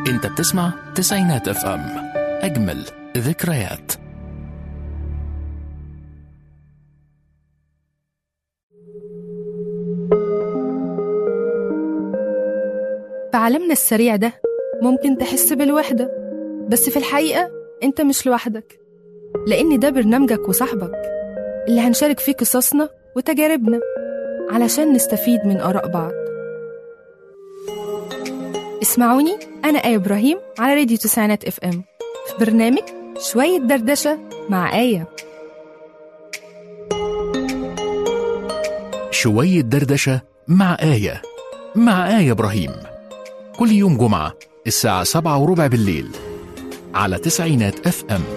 انت بتسمع تسعينات اف ام اجمل ذكريات في عالمنا السريع ده ممكن تحس بالوحدة بس في الحقيقة أنت مش لوحدك لأن ده برنامجك وصاحبك اللي هنشارك فيه قصصنا وتجاربنا علشان نستفيد من آراء بعض اسمعوني أنا آية إبراهيم على راديو تسعينات اف ام في برنامج شوية دردشة مع آية شوية دردشة مع آية مع آية إبراهيم كل يوم جمعة الساعة سبعة وربع بالليل على تسعينات اف ام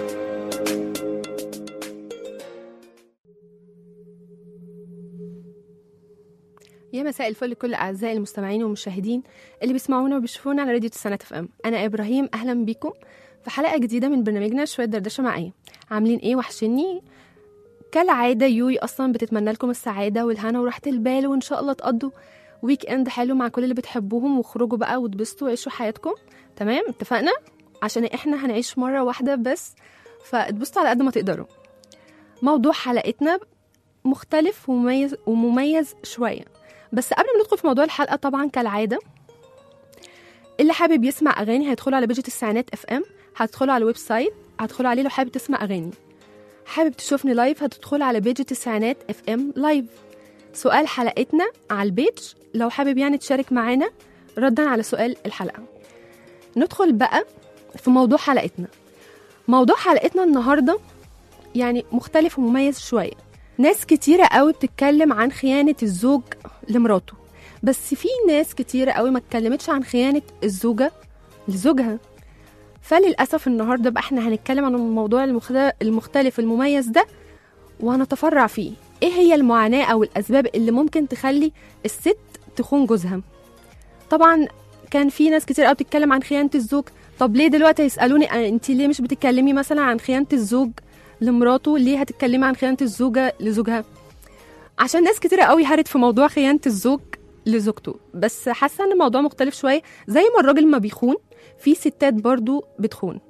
يا مساء الفل لكل اعزائي المستمعين والمشاهدين اللي بيسمعونا وبيشوفونا على راديو تسعينات اف ام انا ابراهيم اهلا بيكم في حلقه جديده من برنامجنا شويه دردشه مع ايه عاملين ايه وحشني كالعاده يوي اصلا بتتمنى لكم السعاده والهنا وراحه البال وان شاء الله تقضوا ويك اند حلو مع كل اللي بتحبوهم واخرجوا بقى واتبسطوا وعيشوا حياتكم تمام اتفقنا عشان احنا هنعيش مره واحده بس فاتبسطوا على قد ما تقدروا موضوع حلقتنا مختلف ومميز ومميز شويه بس قبل ما ندخل في موضوع الحلقه طبعا كالعاده اللي حابب يسمع اغاني هيدخلوا على بيج التسعينات اف ام هتدخلوا على الويب سايت هتدخلوا عليه لو حابب تسمع اغاني حابب تشوفني لايف هتدخلوا على بيج التسعينات اف ام لايف سؤال حلقتنا على البيج لو حابب يعني تشارك معانا ردا على سؤال الحلقه ندخل بقى في موضوع حلقتنا موضوع حلقتنا النهارده يعني مختلف ومميز شويه ناس كتيرة قوي بتتكلم عن خيانة الزوج لمراته بس في ناس كتيرة قوي ما اتكلمتش عن خيانة الزوجة لزوجها فللأسف النهاردة بقى احنا هنتكلم عن الموضوع المخت- المختلف المميز ده وهنتفرع فيه ايه هي المعاناة او الأسباب اللي ممكن تخلي الست تخون جوزها طبعا كان في ناس كتير قوي بتتكلم عن خيانة الزوج طب ليه دلوقتي هيسألوني آه، انت ليه مش بتتكلمي مثلا عن خيانة الزوج لمراته ليه هتتكلمي عن خيانة الزوجة لزوجها عشان ناس كتيرة قوي هرت في موضوع خيانة الزوج لزوجته بس حاسة ان الموضوع مختلف شوية زي ما الراجل ما بيخون في ستات برضو بتخون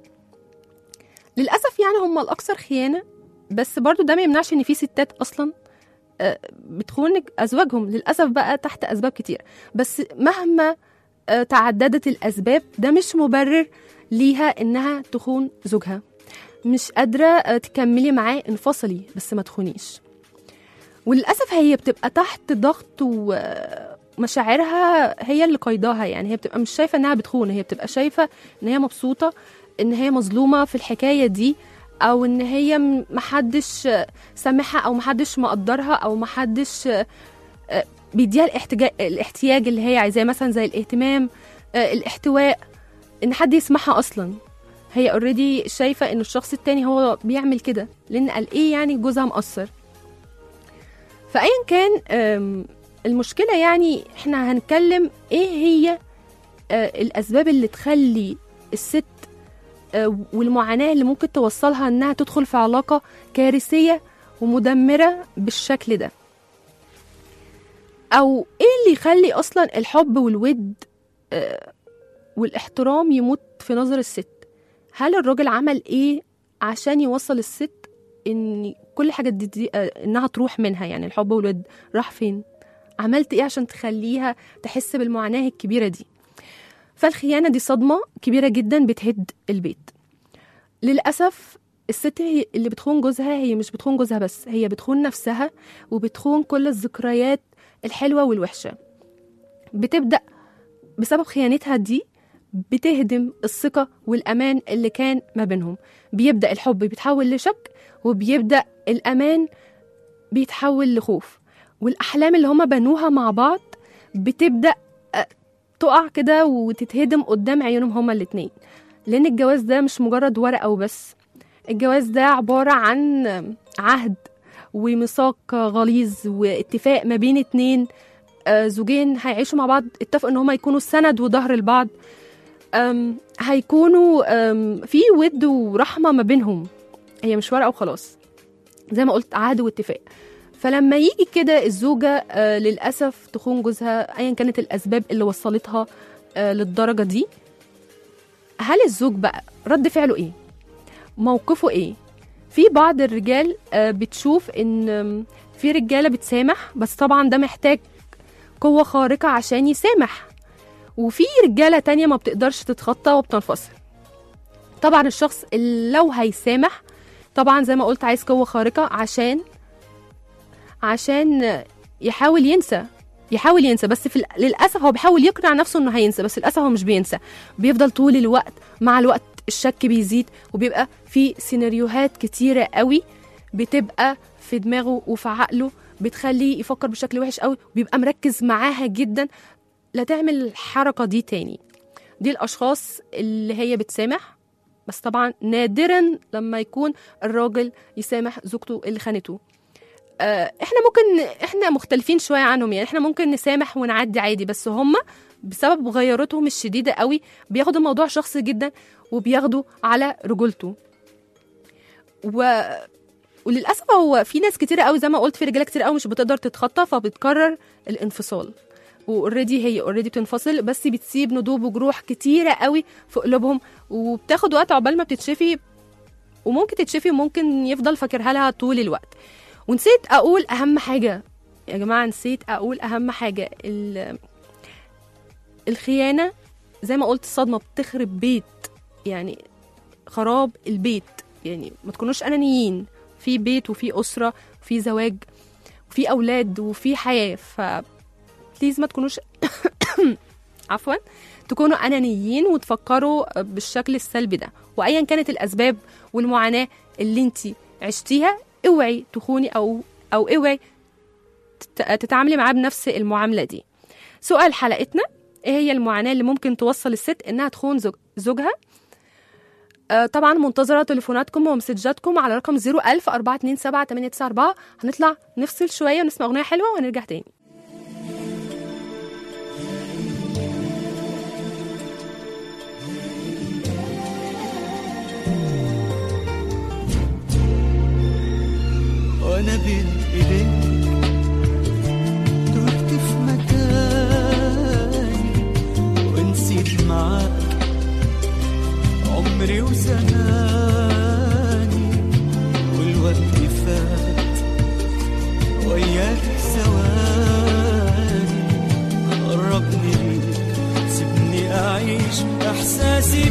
للأسف يعني هم الأكثر خيانة بس برضو ده ما يمنعش ان في ستات أصلا آه، بتخون أزواجهم للأسف بقى تحت أسباب كتير بس مهما آه، تعددت الأسباب ده مش مبرر ليها إنها تخون زوجها مش قادرة آه، تكملي معاه انفصلي بس ما تخونيش وللأسف هي بتبقى تحت ضغط ومشاعرها هي اللي قايداها يعني هي بتبقى مش شايفة إنها بتخون هي بتبقى شايفة إن هي مبسوطة إن هي مظلومة في الحكاية دي أو إن هي م- محدش آه، سامحها أو محدش مقدرها أو محدش آه، آه، بيديها الاحتجاج الاحتياج اللي هي عايزاه مثلا زي الاهتمام آه، الاحتواء إن حد يسمعها أصلا هي اوريدي شايفه ان الشخص التاني هو بيعمل كده لان قال ايه يعني جوزها مقصر فايا كان أم، المشكله يعني احنا هنتكلم ايه هي آه، الاسباب اللي تخلي الست آه، والمعاناه اللي ممكن توصلها انها تدخل في علاقه كارثيه ومدمره بالشكل ده او ايه اللي يخلي اصلا الحب والود آه، والاحترام يموت في نظر الست هل الراجل عمل ايه عشان يوصل الست ان كل حاجه دي, دي آه، انها تروح منها يعني الحب والود راح فين عملت ايه عشان تخليها تحس بالمعاناه الكبيره دي فالخيانه دي صدمه كبيره جدا بتهد البيت للاسف الست هي اللي بتخون جوزها هي مش بتخون جوزها بس هي بتخون نفسها وبتخون كل الذكريات الحلوه والوحشه بتبدا بسبب خيانتها دي بتهدم الثقة والأمان اللي كان ما بينهم بيبدأ الحب بيتحول لشك وبيبدأ الأمان بيتحول لخوف والأحلام اللي هما بنوها مع بعض بتبدأ آه، تقع كده وتتهدم قدام عيونهم هما الاتنين لأن الجواز ده مش مجرد ورقة وبس الجواز ده عبارة عن عهد وميثاق غليظ واتفاق ما بين اتنين آه، زوجين هيعيشوا مع بعض اتفقوا ان هما يكونوا سند وظهر لبعض أم، هيكونوا أم، في ود ورحمه ما بينهم هي مش ورقه وخلاص زي ما قلت عهد واتفاق فلما يجي كده الزوجه آه، للاسف تخون جوزها ايا كانت الاسباب اللي وصلتها آه، للدرجه دي هل الزوج بقى رد فعله ايه موقفه ايه في بعض الرجال آه، بتشوف ان آم، في رجاله بتسامح بس طبعا ده محتاج قوه خارقه عشان يسامح وفي رجاله تانية ما بتقدرش تتخطى وبتنفصل طبعا الشخص اللي لو هيسامح طبعا زي ما قلت عايز قوه خارقه عشان عشان يحاول ينسى يحاول ينسى بس في ال- للاسف هو بيحاول يقنع نفسه انه هينسى بس للاسف هو مش بينسى بيفضل طول الوقت مع الوقت الشك بيزيد وبيبقى في سيناريوهات كتيره قوي بتبقى في دماغه وفي عقله بتخليه يفكر بشكل وحش قوي وبيبقى مركز معاها جدا لا تعمل الحركه دي تاني دي الاشخاص اللي هي بتسامح بس طبعا نادرا لما يكون الراجل يسامح زوجته اللي خانته آه، احنا ممكن احنا مختلفين شويه عنهم يعني احنا ممكن نسامح ونعدي عادي بس هم بسبب غيرتهم الشديده قوي بياخدوا الموضوع شخصي جدا وبياخدوا على رجولته و... وللاسف هو في ناس كتير قوي زي ما قلت في رجاله كتير قوي مش بتقدر تتخطى فبتقرر الانفصال واوريدي هي اوريدي بتنفصل بس بتسيب ندوب وجروح كتيره قوي في قلوبهم وبتاخد وقت عقبال ما بتتشفي وممكن تتشفي وممكن يفضل فاكرها لها طول الوقت ونسيت اقول اهم حاجه يا جماعه نسيت اقول اهم حاجه ال- الخيانه زي ما قلت الصدمه بتخرب بيت يعني خراب البيت يعني ما تكونوش انانيين في بيت وفي اسره وفي زواج وفي اولاد وفي حياه ف بليز ما تكونوش عفوا تكونوا انانيين وتفكروا بالشكل السلبي ده وايا كانت الاسباب والمعاناه اللي انت عشتيها اوعي تخوني او او اوعي تت- تتعاملي معاه بنفس المعامله دي سؤال حلقتنا ايه هي المعاناه اللي ممكن توصل الست انها تخون زوج زوجها آه، طبعا منتظرة تليفوناتكم ومسجاتكم على رقم 01000 427 894 هنطلع نفصل شوية ونسمع أغنية حلوة ونرجع تاني وانا بين ايديك تهت في مكاني ونسيت معاك عمري وزماني والوقت فات وياك ثواني قربني ليك سيبني اعيش احساسي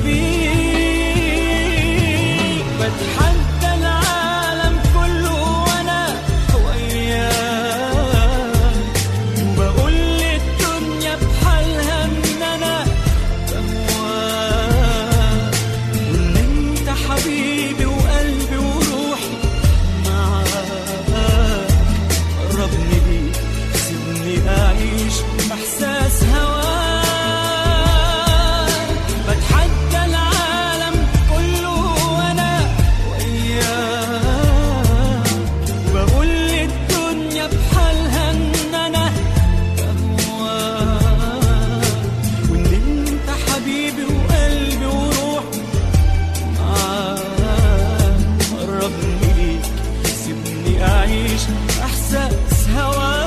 بيك بتحدى العالم كله وانا وياك وبقول للدنيا بحالها ان انا بهواك وان انت حبيبي وقلبي وروحي معاك قربني ليك سيبني اعيش احساس هواك بتحدى العالم كله وانا وياك وبقول للدنيا بحالها ان انا بهواك وان انت حبيبي وقلبي وروحي معاك قربني ليك سيبني اعيش احساس هواك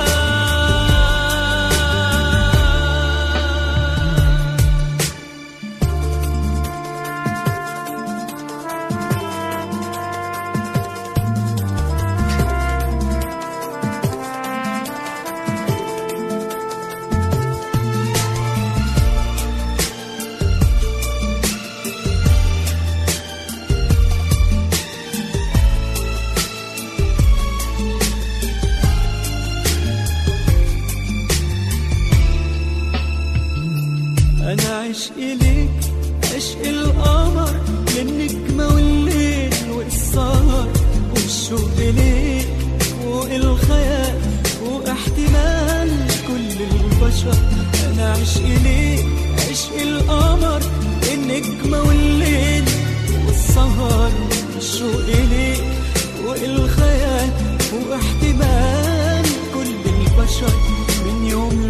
انا عشق ليك عشق القمر للنجمة والليل والسهر والشوق ليك فوق الخيال فوق احتمال كل البشر انا عشق ليك عشق القمر للنجمة والليل والسهر والشوق ليك فوق الخيال فوق احتمال كل البشر من يوم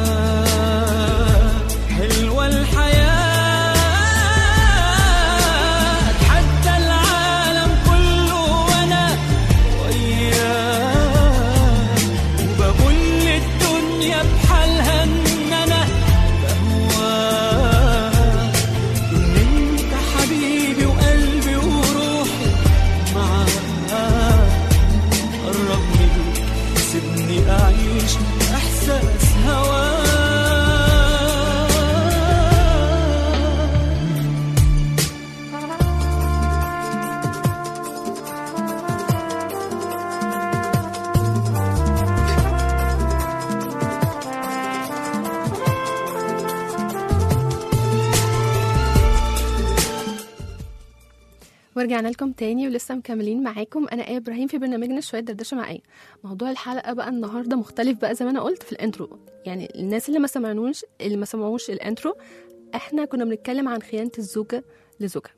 لقاك حلوة الحياة أتحدى العالم كله وأنا وياك وبقول للدنيا بحالها إن أنا بهواك إن أنت ورجعنا لكم تاني ولسه مكملين معاكم انا ايه ابراهيم في برنامجنا شويه دردشه مع ايه موضوع الحلقه بقى النهارده مختلف بقى زي ما انا قلت في الانترو يعني الناس اللي ما سمعنوش اللي ما سمعوش الانترو احنا كنا بنتكلم عن خيانه الزوجه لزوجها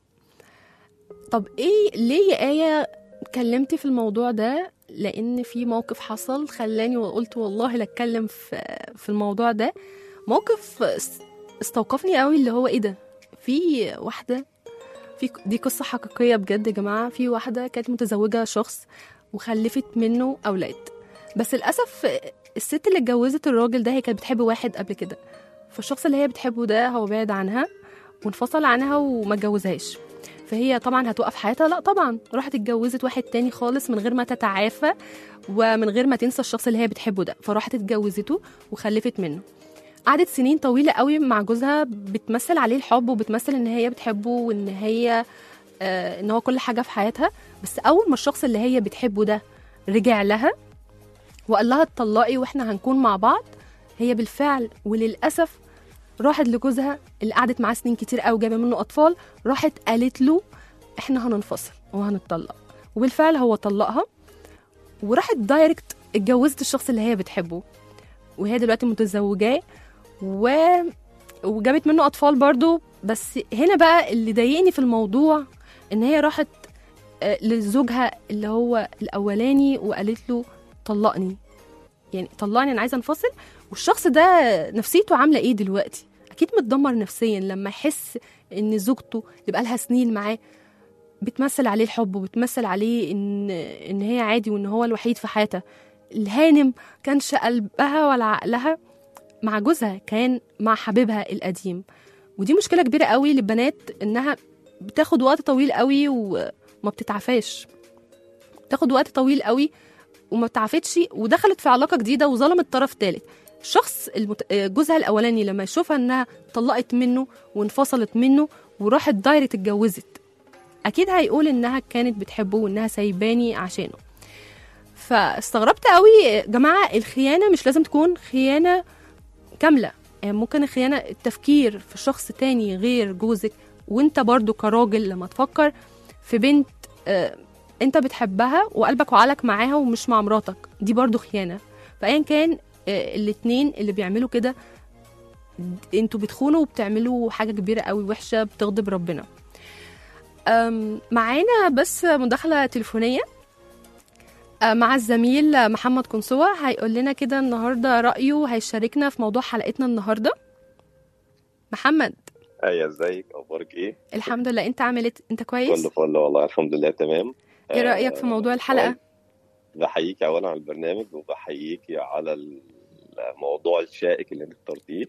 طب ايه ليه يا ايه اتكلمتي في الموضوع ده لان في موقف حصل خلاني وقلت والله لا اتكلم في في الموضوع ده موقف است- استوقفني قوي اللي هو ايه ده في واحده في دي قصة حقيقية بجد يا جماعة في واحدة كانت متزوجة شخص وخلفت منه أولاد بس للأسف الست اللي اتجوزت الراجل ده هي كانت بتحب واحد قبل كده فالشخص اللي هي بتحبه ده هو بعد عنها وانفصل عنها وما اتجوزهاش فهي طبعا هتوقف حياتها لا طبعا راحت اتجوزت واحد تاني خالص من غير ما تتعافى ومن غير ما تنسى الشخص اللي هي بتحبه ده فراحت اتجوزته وخلفت منه قعدت سنين طويلة قوي مع جوزها بتمثل عليه الحب وبتمثل ان هي بتحبه وان هي آه ان هو كل حاجة في حياتها بس اول ما الشخص اللي هي بتحبه ده رجع لها وقال لها اتطلقي واحنا هنكون مع بعض هي بالفعل وللأسف راحت لجوزها اللي قعدت معاه سنين كتير قوي جايبه منه اطفال راحت قالت له احنا هننفصل وهنتطلق وبالفعل هو طلقها وراحت دايركت اتجوزت الشخص اللي هي بتحبه وهي دلوقتي متزوجاه و... وجابت منه اطفال برضو بس هنا بقى اللي ضايقني في الموضوع ان هي راحت آه، لزوجها اللي هو الاولاني وقالت له طلقني يعني طلقني انا عايزه انفصل والشخص ده نفسيته عامله ايه دلوقتي اكيد متدمر نفسيا لما يحس ان زوجته اللي بقالها سنين معاه بتمثل عليه الحب وبتمثل عليه ان ان هي عادي وان هو الوحيد في حياتها الهانم كانش قلبها ولا عقلها مع جوزها كان مع حبيبها القديم ودي مشكله كبيره قوي للبنات انها بتاخد وقت طويل قوي وما بتتعافاش بتاخد وقت طويل قوي وما بتعافتش ودخلت في علاقه جديده وظلمت طرف ثالث الشخص المت... جوزها الاولاني لما يشوفها انها طلقت منه وانفصلت منه وراحت دايركت اتجوزت اكيد هيقول انها كانت بتحبه وانها سايباني عشانه فاستغربت قوي يا جماعه الخيانه مش لازم تكون خيانه كامله يعني ممكن الخيانه التفكير في شخص تاني غير جوزك وانت برضو كراجل لما تفكر في بنت آه، انت بتحبها وقلبك وعقلك معاها ومش مع مراتك دي برضو خيانه فايا كان آه، الاتنين اللي بيعملوا كده انتوا بتخونوا وبتعملوا حاجه كبيره قوي وحشه بتغضب ربنا أم، معانا بس مداخله تليفونيه أه، مع الزميل محمد كنسوة هيقول لنا كده النهارده رأيه وهيشاركنا في موضوع حلقتنا النهارده محمد ايه ازيك اخبارك ايه الحمد لله انت عامل ايه انت كويس كله فل والله الحمد لله تمام ايه رأيك في موضوع الحلقة بحييكي اولا على البرنامج وبحييكي على الموضوع الشائك اللي انت اخترتيه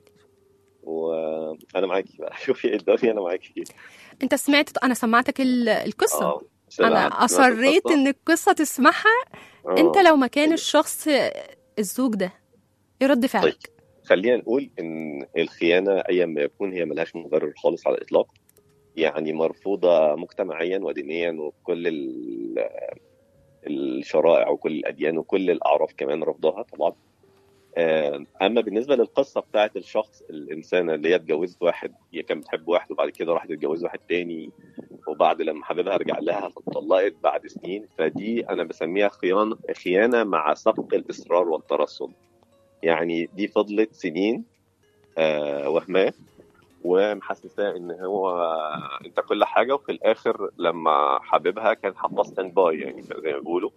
وانا معاكي بقى شوفي ايه الدنيا انا معاكي انت سمعت انا سمعتك ال- القصة اه انا سمعت- سمعت اصريت القصة. ان القصة تسمعها آه. انت لو مكان الشخص الزوج ده ايه رد طيب فعلك خلينا نقول ان الخيانه ايا ما يكون هي ملهاش مبرر خالص على الاطلاق يعني مرفوضه مجتمعيا ودينيا وكل ال- الشرائع وكل الاديان وكل الاعراف كمان رفضها طبعا آه، اما بالنسبه للقصه بتاعت الشخص الانسانه اللي هي اتجوزت واحد هي كانت بتحب واحد وبعد كده راحت اتجوزت واحد تاني وبعد لما حبيبها رجع لها فاتطلقت بعد سنين فدي انا بسميها خيانه خيانه مع سبق الاصرار والترصد يعني دي فضلت سنين آه وهماه ومحسساه ان هو انت كل حاجه وفي الاخر لما حبيبها كان حاطاه ستاند باي يعني زي ما بيقولوا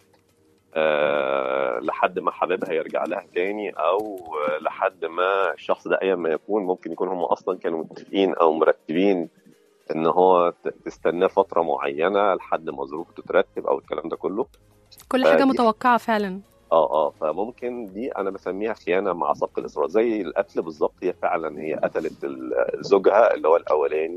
آه لحد ما حبيبها يرجع لها تاني او آه، لحد ما الشخص ده ايا ما يكون ممكن يكون هم اصلا كانوا متفقين او مرتبين ان هو ت- تستناه فتره معينه لحد ما ظروفه تترتب او الكلام ده كله كل حاجة فدي- متوقعة فعلا اه اه فممكن دي انا بسميها خيانه مع سبق الاصرار زي القتل بالظبط هي فعلا هي قتلت ال- زوجها اللي هو الاولاني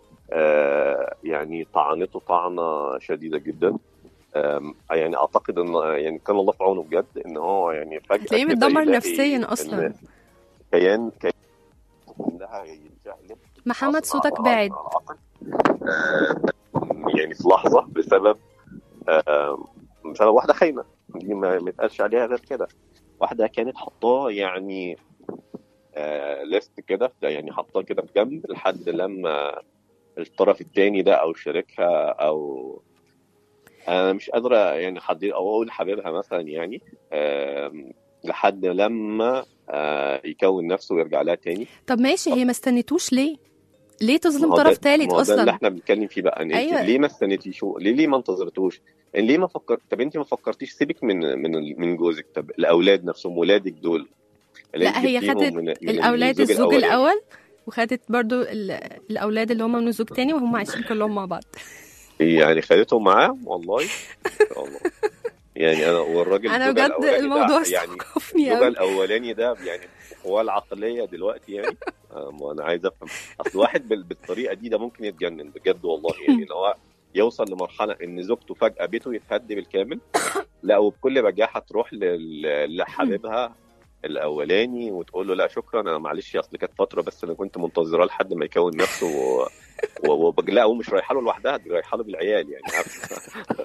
آه يعني طعنته طعنه شديده جدا آم، يعني اعتقد ان يعني كان الله في عونه بجد ان هو يعني فجاه هتلاقيه كده متدمر يلاقي نفسياً إن أصلاً. كيان كيان كلها يتشقلب محمد أصلاً صوتك على- بعد على العقل. آه، يعني في لحظه بسبب آه، بسبب واحده خاينه دي ما ما يتقالش عليها غير كده واحده كانت حطاه يعني آه ليست كده ده يعني حطاه كده في جنب لحد لما الطرف التاني ده او شريكها او انا مش قادره يعني حد او اقول حبيبها مثلا يعني آم، لحد لما آه، يكون نفسه ويرجع لها تاني طب ماشي هي ما استنيتوش ليه ليه تظلم ما هو ده- طرف ثالث ما هو ده اللي اصلا احنا بنتكلم فيه بقى ان أيوة. أيوة. ليه ما استنيتيشو ليه ليه ما انتظرتوش يعني ليه ما فكرت طب انت ما فكرتيش سيبك من من ال- من جوزك طب الاولاد نفسهم ولادك دول اللي لا، انت هي جبتيهم خدت من- من الاولاد الزوج الأولاني. الاول وخدت برضو ال- الاولاد اللي هم من الزوج تاني وهم عايشين كلهم مع بعض يعني خدتهم معاه والله إن شاء الله يعني انا والراجل انا الزوجة بجد الأولاني ده الموضوع يعني استوقفني الزوجة قوي الاولاني ده يعني هو العقليه دلوقتي يعني آه، ما انا عايز افهم اصل واحد بال- بالطريقه دي ده ممكن يتجنن بجد والله يعني لو هو يوصل لمرحله ان زوجته فجاه بيته يتهد بالكامل لا وبكل بجاحه تروح لل- لحبيبها الاولاني وتقول له لا شكرا انا معلش اصل كانت فتره بس انا كنت منتظراه لحد ما يكون نفسه و... و... و... لا ومش رايحه له لوحدها دي رايحه له بالعيال يعني عارفه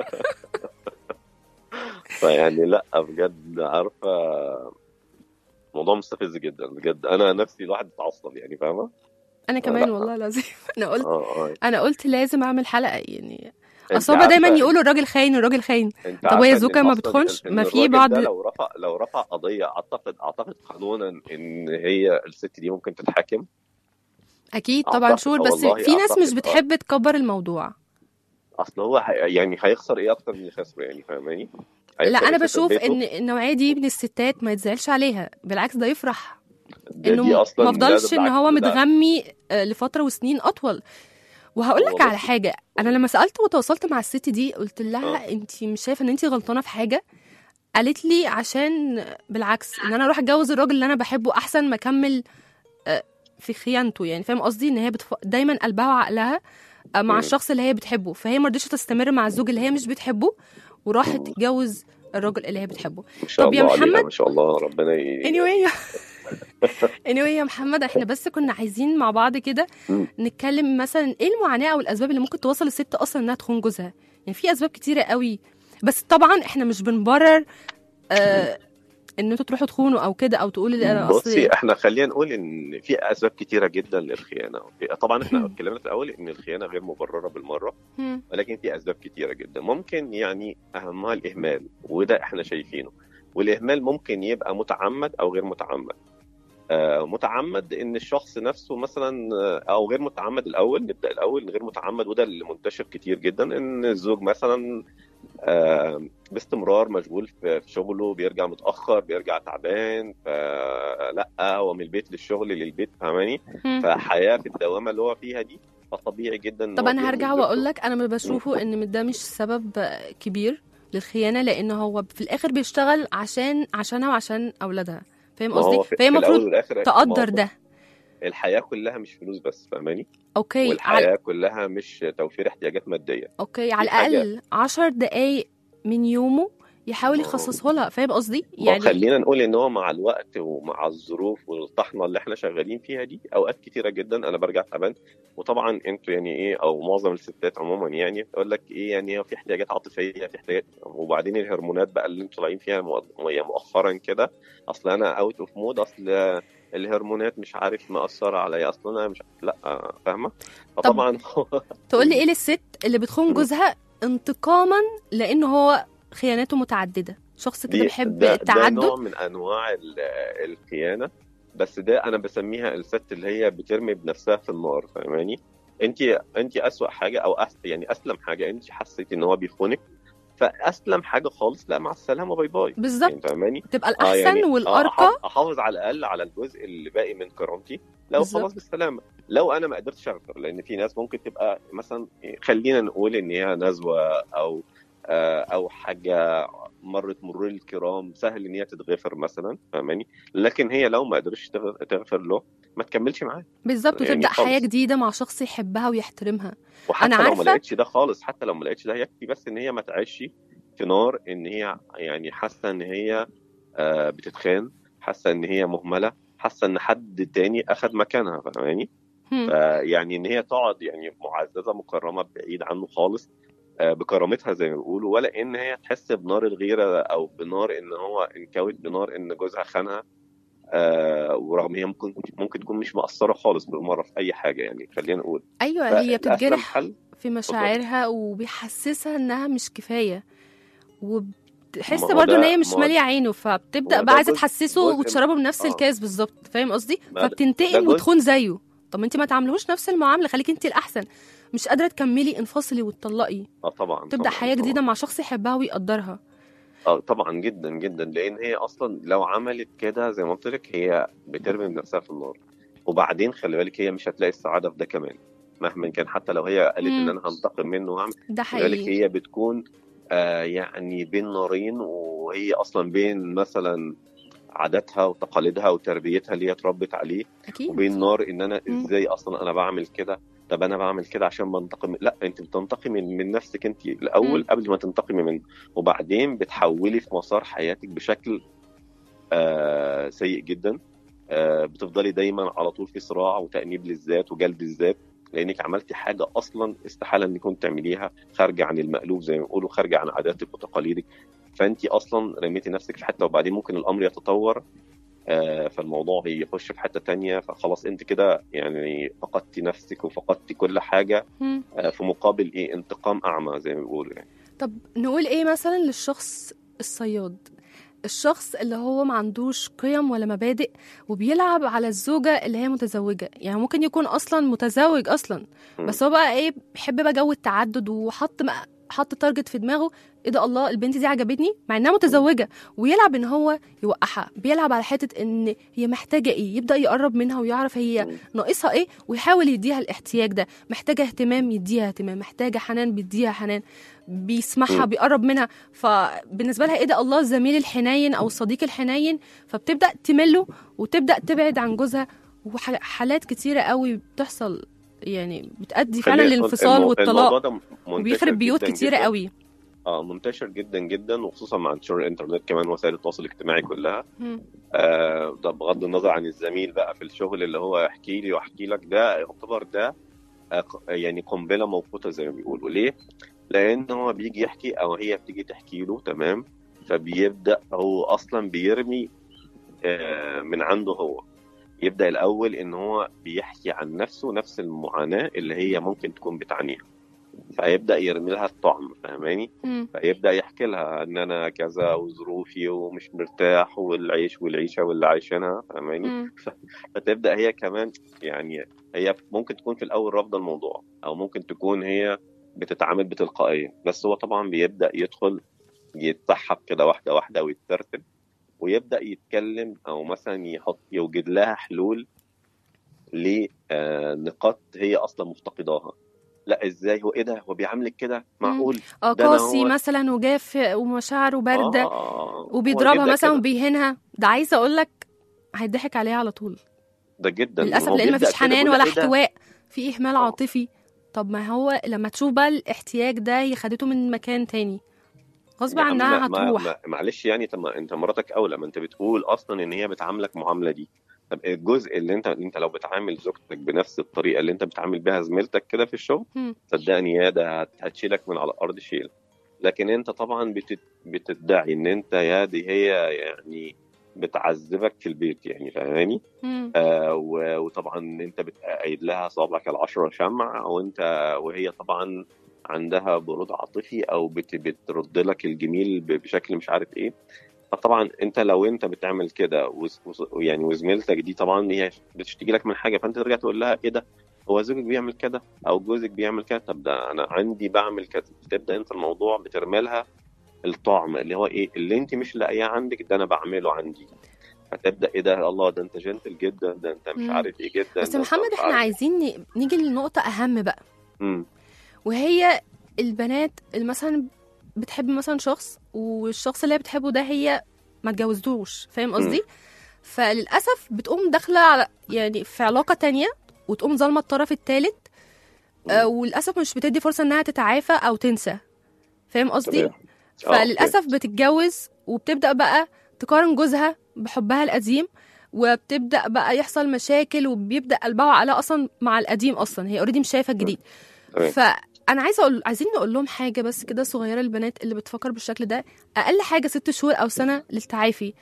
فيعني لا بجد عارفه موضوع مستفز جدا بجد انا نفسي الواحد اتعصب يعني فاهمه انا كمان لا. والله العظيم انا قلت اه اه انا قلت لازم اعمل حلقه يعني أنت اصل هما دايما عارفة- يقولوا الراجل خاين الراجل خاين انت طب عارفة وهي إن الزوجة ما أصلاً بتخونش؟ إن ما في الراجل بعض- ده لو رفع لو رفع قضيه اعتقد اعتقد قانونا ان هي الست دي ممكن تتحاكم اكيد طبعا أعتقد- شور بس والله في ناس أعتقد، مش آه. بتحب تكبر الموضوع اصل هو ه- يعني هيخسر ايه اكتر من اللي خسره يعني فاهماني لا هيخسر انا أساساً بشوف بيته. ان النوعيه دي من الستات ما يتزعلش عليها بالعكس ده يفرح ده- انه دي م- أصلاً ما لا، ده فضلش ان بالعكس، هو ده- متغمي آه، لفتره وسنين اطول وهقول لك والله على بس- حاجه انا لما سالت وتواصلت مع الست دي قلت لها آه. انت مش شايفه ان انت غلطانه في حاجه قالت لي عشان بالعكس ان انا اروح اتجوز الراجل اللي انا بحبه احسن ما اكمل آه، في خيانته يعني فاهم قصدي ان هي بتف... دايما قلبها وعقلها آه، مع مم. الشخص اللي هي بتحبه فهي ما رضتش تستمر مع الزوج اللي هي مش بتحبه وراحت تتجوز الراجل اللي هي بتحبه ما شاء طب يا الله عليها محمد- ما شاء الله ربنا ي... anyway anyway يا محمد احنا بس كنا عايزين مع بعض كده مم. نتكلم مثلا ايه المعاناه او الاسباب اللي ممكن توصل الست اصلا انها تخون جوزها يعني في اسباب كتيره قوي بس طبعا احنا مش بنبرر آه ان انتوا تروحوا تخونوا او كده او تقولوا لي انا بصي اصل احنا خلينا نقول ان في اسباب كتيره جدا للخيانه طبعا احنا اتكلمنا في الاول ان الخيانه غير مبرره بالمره مم. ولكن في اسباب كتيره جدا ممكن يعني اهمها الاهمال وده احنا شايفينه والاهمال ممكن يبقى متعمد او غير متعمد آه متعمد ان الشخص نفسه مثلا آه، او غير متعمد الاول نبدا الاول غير متعمد وده اللي منتشر كتير جدا ان الزوج مثلا آه باستمرار مشغول في في شغله بيرجع متاخر بيرجع تعبان فلا هو من البيت للشغل للبيت فاهماني مم. فحياه في الدوامه اللي هو فيها دي فطبيعي جدا إن طب هو انا هرجع بيرمي واقول زوجته. لك انا ما بشوفه ان ده مش سبب كبير للخيانه لان هو في الاخر بيشتغل عشان عشانها وعشان اولادها فاهم ما هو قصدي في- فهي في الأول المفروض والآخر ما هو تقدر ده الحياه كلها مش فلوس بس فاهماني اوكي على والحياه كلها مش توفير احتياجات ماديه اوكي على حاجة- الاقل عشر دقايق من يومه يحاول آه. يخصصه لها فاهم قصدي يعني يعني خلينا نقول ان هو مع الوقت ومع الظروف والطحنه اللي احنا شغالين فيها دي اوقات كتيره جدا انا برجع تعبان وطبعا انتوا يعني ايه او معظم الستات عموما يعني تقول لك ايه يعني في احتياجات عاطفيه في احتياجات وبعدين الهرمونات بقى اللي انتوا طالعين فيها مؤ- يعني مؤخرا كده اصل انا اوت اوف مود اصل الهرمونات مش عارف مأثرة عليا اصل انا مش لا فاهمه فطبعا تقول لي ايه للست اللي بتخون مم. جوزها انتقاما لان هو خياناته متعدده شخص كده دي بيحب ده, ده التعدد نوع من انواع ال- الخيانه بس ده انا بسميها الست اللي هي بترمي بنفسها في النار فاهماني انت انت اسوأ حاجه او أس يعني اسلم حاجه انت حسيتي ان هو بيخونك فاسلم حاجه خالص لا مع السلامه باي باي بالظبط يعني فاهماني تبقى آه الاحسن يعني والارقى آه احافظ على الاقل على الجزء اللي باقي من كرامتي لو بالظبط. خلاص بالسلامه لو انا ما قدرتش اغفر لان في ناس ممكن تبقى مثلا خلينا نقول ان هي نزوه او آه، او حاجه مرت مرور الكرام سهل ان هي تتغفر مثلا فاهماني لكن هي لو ما قدرتش تغ- تغفر له ما تكملش معاه بالظبط يعني وتبدا خالص. حياه جديده مع شخص يحبها ويحترمها وحتى أنا لو ما عارفة. لقيتش ده خالص حتى لو ما لقيتش ده يكفي بس ان هي ما تعيش في نار ان هي يعني حاسه ان هي آه، بتتخان حاسه ان هي مهمله حاسه ان حد تاني اخذ مكانها فاهماني هم. فيعني ان هي تقعد يعني معززه مكرمه بعيد عنه خالص آه، بكرامتها زي ما بيقولوا ولا ان هي تحس بنار الغيره او بنار ان هو انكوت بنار ان جوزها خانها آه ورغم هي ممكن ممكن تكون مش مقصره خالص بالمره في اي حاجه يعني خلينا نقول ايوه هي فالأسلم بتتجرح حل في مشاعرها وبيحسسها انها مش كفايه وبتحس ما هو برضه ان ده- هي مش ما هو- ماليه عينه فبتبدا هو ده بقى عايزه جزء- تحسسه جزء- وتشربه بنفس آه. الكاس بالظبط فاهم قصدي ما ده- ده فبتنتقم جزء- وتخون زيه طب ما انت ما تعاملهوش نفس المعامله خليكي انت الاحسن مش قادره تكملي انفصلي وتطلقي اه طبعا تبدا طبعاً، حياه طبعاً. جديده مع شخص يحبها ويقدرها اه طبعا جدا جدا لان هي اصلا لو عملت كده زي ما قلت لك هي بترمي نفسها في النار وبعدين خلي بالك هي مش هتلاقي السعاده في ده كمان مهما كان حتى لو هي قالت ان مم. انا هنتقم منه واعمل ده خلي بالك حقيقي هي بتكون آه يعني بين نارين وهي اصلا بين مثلا عاداتها وتقاليدها وتربيتها اللي هي اتربت عليه اكيد وبين نار ان انا مم. ازاي اصلا انا بعمل كده طب انا بعمل كده عشان بنتقم لا انت بتنتقمي من, من نفسك انت الاول مم. قبل ما تنتقمي منه وبعدين بتحولي في مسار حياتك بشكل آه سيء جدا آه بتفضلي دايما على طول في صراع وتأنيب للذات وجلد الذات لانك عملتي حاجه اصلا استحاله انك كنت تعمليها خارجه عن المألوف زي ما بيقولوا خارجه عن عاداتك وتقاليدك فانت اصلا رميتي نفسك في حته وبعدين ممكن الامر يتطور آه، فالموضوع يخش في حته تانية فخلاص انت كده يعني فقدتي نفسك وفقدتي كل حاجه مم. آه، في مقابل ايه انتقام اعمى زي ما بيقولوا يعني طب نقول ايه مثلا للشخص الصياد الشخص اللي هو ما عندوش قيم ولا مبادئ وبيلعب على الزوجة اللي هي متزوجة يعني ممكن يكون أصلا متزوج أصلا مم. بس هو بقى إيه بيحب بقى جو التعدد وحط م- حط تارجت في دماغه ايه ده الله البنت دي عجبتني مع انها متزوجه ويلعب ان هو يوقعها بيلعب على حته ان هي محتاجه ايه يبدا يقرب منها ويعرف هي مم. ناقصها ايه ويحاول يديها الاحتياج ده محتاجه اهتمام يديها اهتمام محتاجه حنان بيديها حنان بيسمعها مم. بيقرب منها فبالنسبه لها ايه ده الله الزميل الحنين او الصديق الحنين فبتبدا تمله وتبدا تبعد عن جوزها وحالات كتيره قوي بتحصل يعني بتؤدي فعلا خلينا- للانفصال المو- والطلاق الموضوع ده منتشر وبيخرب بيوت جداً كتيره جداً. قوي اه منتشر جدا جدا وخصوصا مع انتشار الانترنت كمان وسائل التواصل الاجتماعي كلها مم. آه ده بغض النظر عن الزميل بقى في الشغل اللي هو احكي لي واحكي لك ده يعتبر ده آه ق- يعني قنبله موقوته زي ما بيقولوا ليه؟ لان هو بيجي يحكي او هي بتيجي تحكي له تمام فبيبدا هو اصلا بيرمي آه من عنده هو يبدا الاول ان هو بيحكي عن نفسه نفس المعاناه اللي هي ممكن تكون بتعانيها فيبدا يرمي لها الطعم فاهماني؟ مم. فيبدا يحكي لها ان انا كذا وظروفي ومش مرتاح والعيش والعيشه واللي عايشينها فاهماني مم. فتبدا هي كمان يعني هي ممكن تكون في الاول رافضه الموضوع او ممكن تكون هي بتتعامل بتلقائيه بس هو طبعا بيبدا يدخل يتسحب كده واحده واحده ويترتب ويبدا يتكلم او مثلا يحط يوجد لها حلول لنقاط هي اصلا مفتقداها لا ازاي هو ايه ده هو بيعاملك كده معقول اه ده أنا قاسي هو- مثلا وجاف ومشاعره بارده آه، هو وبيضربها جدا مثلا كده. وبيهينها ده عايزه اقول لك هيضحك عليها على طول ده جدا للاسف هو لان بيبدأ مفيش كده حنان بيقول ولا إيه ده؟ احتواء في اهمال آه. عاطفي طب ما هو لما تشوف بقى الاحتياج ده هي خدته من مكان تاني غصب يا عم عنها ما- ما- هتروح ما- معلش يعني طب ما انت مراتك اولى ما انت بتقول اصلا ان هي بتعاملك معامله دي طب الجزء اللي انت انت لو بتعامل زوجتك بنفس الطريقه اللي انت بتعامل بيها زميلتك كده في الشغل مم. صدقني يا ده هت- هتشيلك من على الارض شيل لكن انت طبعا بتت... بتدعي ان انت يا دي هي يعني بتعذبك في البيت يعني فاهماني مم. آه و- وطبعا انت بتقيد لها صوابعك العشرة شمع وانت وهي طبعا عندها برود عاطفي او بت بترد لك الجميل ب- بشكل مش عارف ايه فطبعا انت لو انت بتعمل كده وز- وز- يعني وزميلتك دي طبعا هي بتشتكي لك من حاجه فانت ترجع تقول لها ايه ده هو زوجك بيعمل كده او جوزك بيعمل كده طب ده انا عندي بعمل كذا تبدا انت الموضوع بترمي لها الطعم اللي هو ايه اللي انت مش لاقيه عندك ده انا بعمله عندي فتبدا ايه ده الله ده انت جنتل جدا ده انت مش مم. عارف ايه جدا بس ده أنت محمد مش احنا عارف- عايزين ن- نيجي لنقطه اهم بقى مم. وهي البنات اللي مثلا بتحب مثلا شخص والشخص اللي هي بتحبه ده هي ما اتجوزتوش فاهم قصدي فللاسف بتقوم داخله على يعني في علاقه تانية وتقوم ظالمه الطرف الثالث آه وللاسف مش بتدي فرصه انها تتعافى او تنسى فاهم قصدي تمام. آه، فللاسف بتتجوز وبتبدا بقى تقارن جوزها بحبها القديم وبتبدا بقى يحصل مشاكل وبيبدا قلبها وعقلها اصلا مع القديم اصلا هي اوريدي مش شايفه الجديد تمام. فانا عايزه اقول عايزين نقول لهم حاجه بس كده صغيره للبنات اللي بتفكر بالشكل ده اقل حاجه ست شهور او سنه للتعافي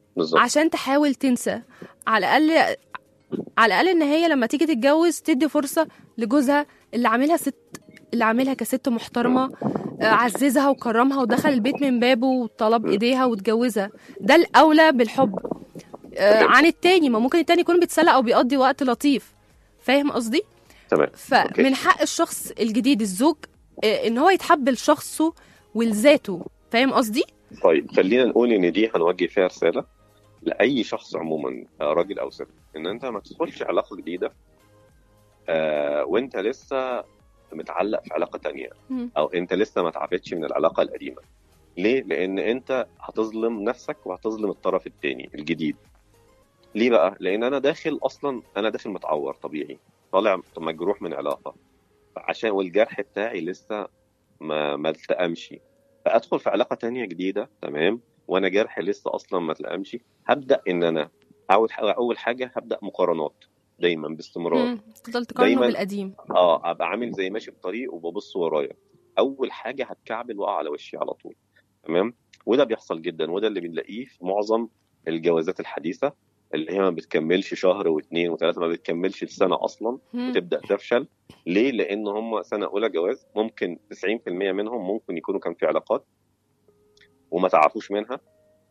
بالظبط عشان تحاول تنسى على الاقل على الاقل ان هي لما تيجي تتجوز تدي فرصه لجوزها اللي عاملها ست اللي عاملها كست محترمه آه، عززها وكرمها ودخل البيت من بابه وطلب ايديها واتجوزها ده الاولى بالحب آه، عن التاني ما ممكن التاني يكون بيتسلى او بيقضي وقت لطيف فاهم قصدي تمام فمن حق الشخص الجديد الزوج آه، ان هو يتحب لشخصه ولذاته فاهم قصدي طيب خلينا نقول ان دي هنوجه فيها رساله لاي شخص عموما آه، راجل او ست ان انت ما تدخلش علاقه جديده آه وانت لسه متعلق في علاقه تانية مم. او انت لسه ما تعبتش من العلاقه القديمه ليه لان انت هتظلم نفسك وهتظلم الطرف التاني الجديد ليه بقى لان انا داخل اصلا انا داخل متعور طبيعي طالع مجروح من علاقه عشان والجرح بتاعي لسه ما ما التئمش فادخل في علاقه تانية جديده تمام وانا جرحي لسه اصلا ما اتلقمش هبدا ان انا اول حاجه اول حاجه هبدا مقارنات دايما باستمرار مم. تفضل تقارنه دايماً- بالقديم اه ابقى عامل زي ماشي في طريق وببص ورايا اول حاجه هتكعبل واقع على وشي على طول تمام وده بيحصل جدا وده اللي بنلاقيه في معظم الجوازات الحديثه اللي هي ما بتكملش شهر واثنين وثلاثه ما بتكملش السنه اصلا مم. وتبدا تفشل ليه؟ لان هم سنه اولى جواز ممكن 90% منهم ممكن يكونوا كان في علاقات وما تعرفوش منها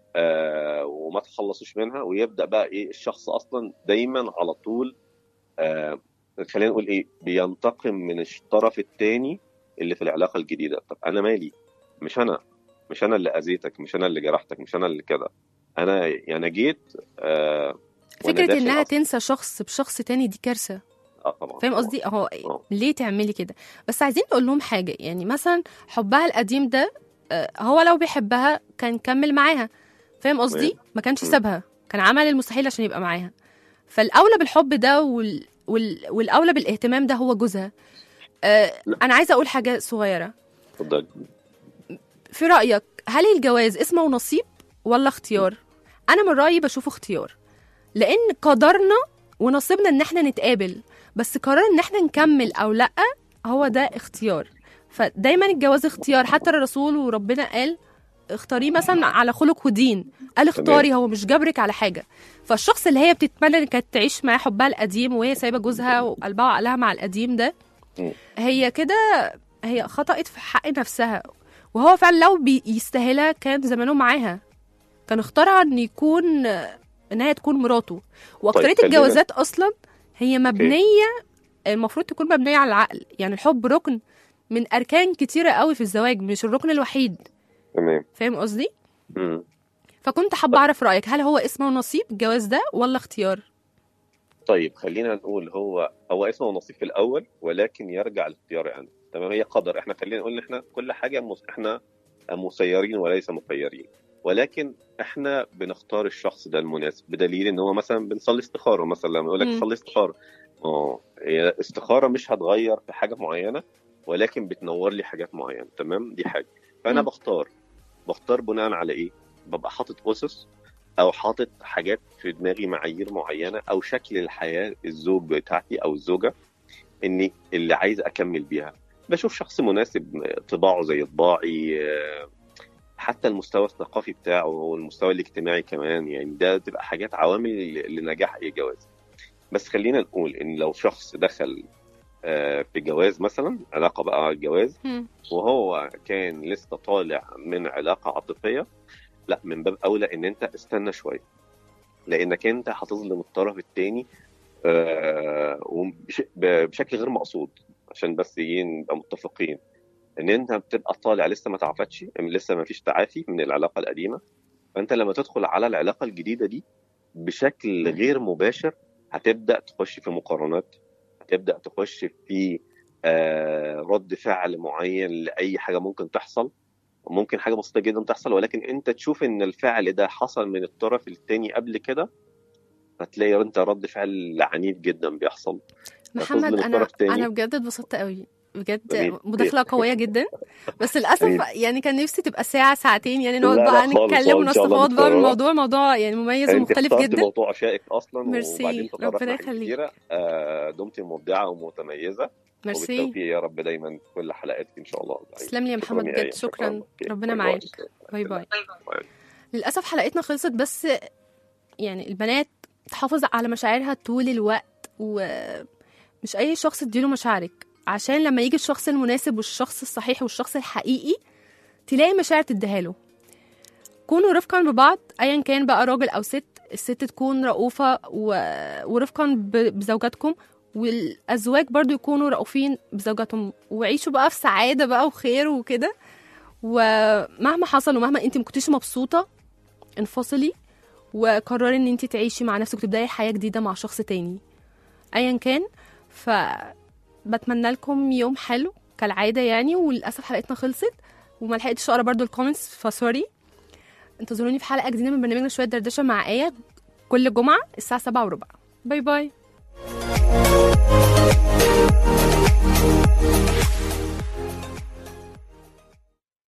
آه وما تخلصوش منها ويبدا بقى ايه الشخص اصلا دايما على طول آه خلينا نقول ايه بينتقم من الطرف الثاني اللي في العلاقه الجديده طب انا مالي مش انا مش انا اللي اذيتك مش انا اللي جرحتك مش انا اللي كده انا يعني جيت آه وأنا فكره داخل انها أصلاً. تنسى شخص بشخص تاني دي كارثه اه طبعا فاهم طبعاً. قصدي اهو آه. ليه تعملي كده بس عايزين نقول لهم حاجه يعني مثلا حبها القديم ده آه، هو لو بيحبها كان كمل معاها فاهم قصدي تمام. ما كانش مم. سابها كان عمل المستحيل عشان يبقى معاها فالاولى بالحب ده وال... وال... والاولى بالاهتمام ده هو جوزها آه لا. انا عايزه اقول حاجه صغيره اتفضل في رايك هل الجواز اسمه ونصيب ولا اختيار انا من رايي بشوفه اختيار لان قدرنا ونصيبنا ان احنا نتقابل بس قرار ان احنا نكمل او لا هو ده اختيار فدايما الجواز اختيار حتى الرسول وربنا قال اختاريه مثلا على خلق ودين قال اختاري هو مش جبرك على حاجه فالشخص اللي هي بتتمنى ان كانت تعيش معاه حبها القديم وهي سايبه جوزها وقلبها وعقلها مع القديم ده مم. هي كده هي خطأت في حق نفسها وهو فعلا لو بيستاهلها كان زمانه معاها كان اختارها ان يكون ان هي تكون مراته واكتريه خلينا- الجوازات اصلا هي مبنيه المفروض تكون مبنيه على العقل يعني الحب ركن من اركان كتيره قوي في الزواج مش الركن الوحيد تمام فاهم قصدي مم. فكنت حابه اعرف رايك هل هو اسمه نصيب الجواز ده ولا اختيار طيب خلينا نقول هو هو اسمه نصيب في الاول ولكن يرجع لاختياري انا تمام هي قدر احنا خلينا نقول ان احنا كل حاجه مس... احنا مسيرين وليس مخيرين ولكن احنا بنختار الشخص ده المناسب بدليل ان هو مثلا بنصلي استخاره مثلا لما يقول لك مم. صلي استخاره اه هي استخاره مش هتغير في حاجه معينه ولكن بتنور لي حاجات معينه تمام دي حاجه فانا مم. بختار بختار بناء على ايه ببقى حاطط اسس او حاطط حاجات في دماغي معايير معينه او شكل الحياه الزوج بتاعتي او الزوجه اني اللي عايز اكمل بيها بشوف شخص مناسب طباعه زي طباعي آه، حتى المستوى الثقافي بتاعه والمستوى الاجتماعي كمان يعني ده تبقى حاجات عوامل لنجاح اي جواز بس خلينا نقول ان لو شخص دخل آه، في جواز مثلا علاقه بقى جواز مم. وهو كان لسه طالع من علاقه عاطفيه لا من باب اولى ان انت استنى شويه لانك انت هتظلم الطرف الثاني بشكل غير مقصود عشان بس ايه نبقى متفقين ان انت بتبقى طالع لسه ما تعافتش لسه ما فيش تعافي من العلاقه القديمه فانت لما تدخل على العلاقه الجديده دي بشكل غير مباشر هتبدا تخش في مقارنات هتبدا تخش في آه، رد فعل معين لاي حاجه ممكن تحصل ممكن حاجه بسيطه جدا تحصل ولكن انت تشوف ان الفعل ده حصل من الطرف الثاني قبل كده هتلاقي انت رد فعل عنيف جدا بيحصل محمد هتظلم انا الطرف التاني. انا بجد اتبسطت قوي بجد جميل. مداخله قويه جدا بس للاسف جميل. يعني كان نفسي تبقى ساعه ساعتين يعني نقعد لا، لا بقى خالص، نتكلم خالص، إن شاء الله ونستفاد بقى من متكررة. الموضوع موضوع يعني مميز انت ومختلف اخترت جدا موضوع شائك اصلا ميرسي، وبعدين تطرقت ربنا لحاجات يخليك. كتيره آه، دمت مبدعه ومتميزه ميرسي وبالتوفيق يا رب دايما في كل حلقاتك ان شاء الله تسلم لي يا شكراً محمد يا بجد آية، شكرا أوكي. ربنا باي معاك باي. باي باي باي. للاسف حلقتنا خلصت بس يعني البنات تحافظ على مشاعرها طول الوقت ومش اي شخص تديله مشاعرك عشان لما يجي الشخص المناسب والشخص الصحيح والشخص الحقيقي تلاقي مشاعر تديها له كونوا رفقا ببعض ايا كان بقى راجل او ست الست تكون رؤوفة و... ورفقا ب... بزوجاتكم والازواج برضو يكونوا رؤوفين بزوجاتهم وعيشوا بقى في سعادة بقى وخير وكده ومهما حصل ومهما انت مكنتيش مبسوطة انفصلي وقرري ان انت تعيشي مع نفسك وتبداي حياة جديدة مع شخص تاني ايا كان فبتمنى لكم يوم حلو كالعادة يعني وللأسف حلقتنا خلصت وما لحقتش اقرا برضو الكومنتس فسوري انتظروني في حلقة جديدة من برنامجنا شوية دردشة مع آية كل جمعة الساعة سبعة وربع باي باي